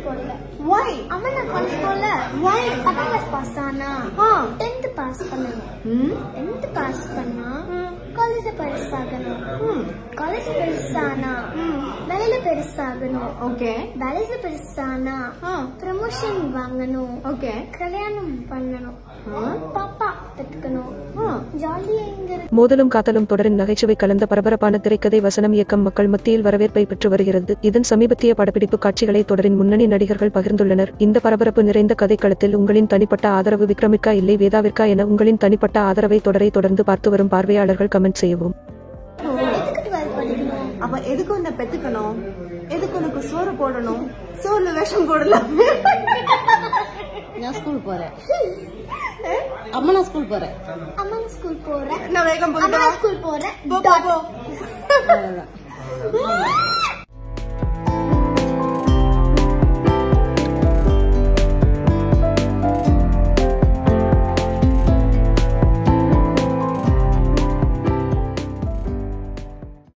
School போடல Y அம்மா நான் காலேஜ் போகல Why? பத்தாம் கிளாஸ் பாஸ் ஆனா ஆ டென்த் பாஸ் பண்ணணும் ம் டென்த் பாஸ் பண்ணா காலேஜ்ல பெருசாகணும் ம் காலேஜ் பெருசானா வேலையில பெருசாகணும் ஓகே வேலையில பெருசானா ஆ ப்ரமோஷன் வாங்கணும் ஓகே கல்யாணம் பண்ணணும் பாப்பா பெற்றுக்கணும் ஆ ஜாலியா இங்க இருக்கு மோதலும் காத்தலும் தொடரின் நகைச்சுவை கலந்த பரபரப்பான திரைக்கதை வசனம் இயக்கம் மக்கள் மத்தியில் வரவேற்பை பெற்று வருகிறது இதன் சமீபத்திய படப்பிடிப்பு காட்சிகளை தொடரின் முன்னணி நடிகர்கள் பகிர்ந்துள்ளனர் இந்த பரபரப்பு நிறைந்த கதைக்களத்தில் உங்களின் தனிப்பட்ட ஆதரவு விக்ரமிற்கா இல்லை வேதாவிற்கா என உங்களின் தனிப்பட்ட ஆதரவை தொடரை தொடர்ந்து பார்த்து வரும் பார்வையாளர்கள் கமெண்ட் செய்யவும் எதுக்கு டுவெல்த் படிக்கணும் அப்ப எதுக்கு உன்னை பெத்துக்கணும் எதுக்கு உனக்கு சோறு போடணும் சோறுல விஷம் போடலாம் நான் ஸ்கூல் போறேன் அம்மா நான் ஸ்கூல் போறேன் அம்மா நான் ஸ்கூல் போறேன் நான் வேகம் அம்மா போயிட்டு நான் ஸ்கூல் போறேன் போ போ போ அவ்வளவுதான்.